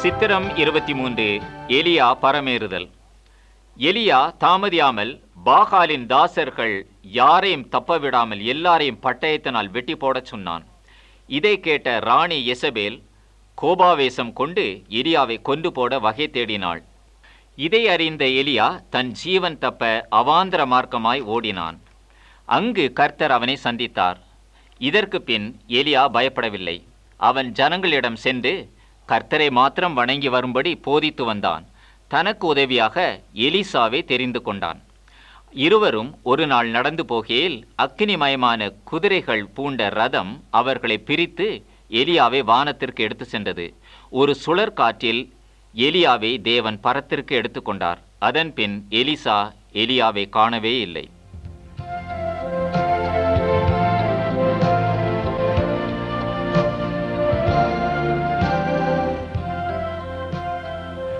சித்திரம் இருபத்தி மூன்று எலியா பரமேறுதல் எலியா தாமதியாமல் பாகாலின் தாசர்கள் யாரையும் தப்ப விடாமல் எல்லாரையும் பட்டயத்தினால் வெட்டி போடச் சொன்னான் இதை கேட்ட ராணி எசபேல் கோபாவேசம் கொண்டு எலியாவை கொண்டு போட வகை தேடினாள் இதை அறிந்த எலியா தன் ஜீவன் தப்ப அவாந்திர மார்க்கமாய் ஓடினான் அங்கு கர்த்தர் அவனை சந்தித்தார் இதற்கு பின் எலியா பயப்படவில்லை அவன் ஜனங்களிடம் சென்று கர்த்தரை மாத்திரம் வணங்கி வரும்படி போதித்து வந்தான் தனக்கு உதவியாக எலிசாவை தெரிந்து கொண்டான் இருவரும் ஒரு நாள் நடந்து போகையில் அக்கினிமயமான குதிரைகள் பூண்ட ரதம் அவர்களை பிரித்து எலியாவை வானத்திற்கு எடுத்து சென்றது ஒரு சுழற் காற்றில் எலியாவை தேவன் பரத்திற்கு எடுத்துக்கொண்டார் அதன் பின் எலிசா எலியாவை காணவே இல்லை